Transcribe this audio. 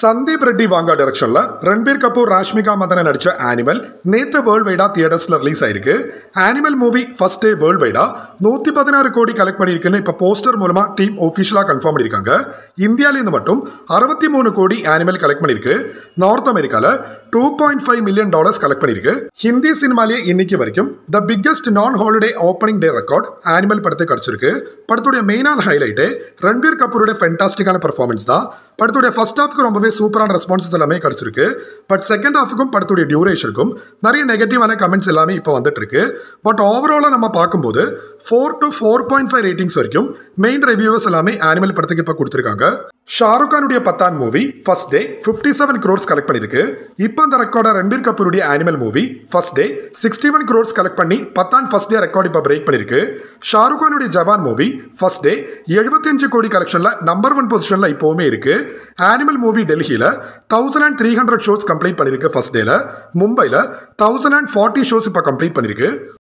Sandeep Reddy Vanga டைரக்ஷன்ல ரன்பீர் கபூர் ராஷ்மிகா மதன நடிச்ச animal நேத்து வேர்ல்ட் வைடா தியேட்டர்ஸ்ல ரிலீஸ் ஆயிருக்கு ஆனிமல் மூவி ஃபர்ஸ்ட் டே வேர்ல்ட் வைடா நூத்தி பதினாறு கோடி கலெக்ட் பண்ணியிருக்குன்னு இப்ப போஸ்டர் மூலமா டீம் ஒபிஷியலா கன்ஃபார்ம் பண்ணிருக்காங்க இந்தியால இருந்து மட்டும் அறுபத்தி மூணு கோடி ஆனிமல் கலெக்ட் பண்ணிருக்கு நார்த் அமெரிக்கால two point five million dollars collect பண்ணிருக்கு ஹிந்தி சினிமாலேயே இன்னைக்கு வரைக்கும் the biggest non holiday opening day record Animal படத்துக்கு கிடைச்சிருக்கு படத்துடைய மெயினான ஹைலைட்டே ரன்பீர் கபூருடைய ஃபென்டாஸ்டிக்கான பெர்ஃபார்மன்ஸ் தான் படத்துடைய ஃபர்ஸ்ட் ஹாஃப்க்கு ரொம்பவே சூப்பரான ரெஸ்பான்சஸ் எல்லாமே கிடைச்சிருக்கு பட் செகண்ட் ஹாஃபுக்கும் படத்துடைய டியூரேஷனுக்கும் நிறைய நெகட்டிவான கமெண்ட்ஸ் எல்லாமே இப்போ வந்துட்டு இருக்கு பட் ஓவராலாக நம்ம பார்க்கும்போது four to four point five ratings வரைக்கும் மெயின் ரிவ்யூவர்ஸ் எல்லாமே ஆனிமல் படத்துக்கு இப்போ கொடுத்துருக்காங்க ஷாருக் கானுடைய Pathaan movie first day fifty seven crores collect பண்ணிருக்கு இப்போ அந்த ரெக்கார்டை ரன்பீர் கபூருடைய Animal movie first day sixty one crores collect பண்ணி பத்தான் ஃபர்ஸ்ட் டே ரெக்கார்ட் இப்போ பிரேக் பண்ணிருக்கு ஷாருக் கானுடைய ஜவான் மூவி ஃபர்ஸ்ட் டே எழுபத்தஞ்சு கோடி கலெக்ஷன்ல நம்பர் ஒன் பொசிஷன்ல இப்போவுமே இருக்கு ஆனிமல் மூவி டெல்லியில thousand and three hundred shows complete பண்ணிருக்கு ஃபர்ஸ்ட் டேல மும்பைல தௌசண்ட் அண்ட் ஃபார்ட்டி ஷோஸ் இப்போ கம்ப்ளீட் பண்ணிருக்கு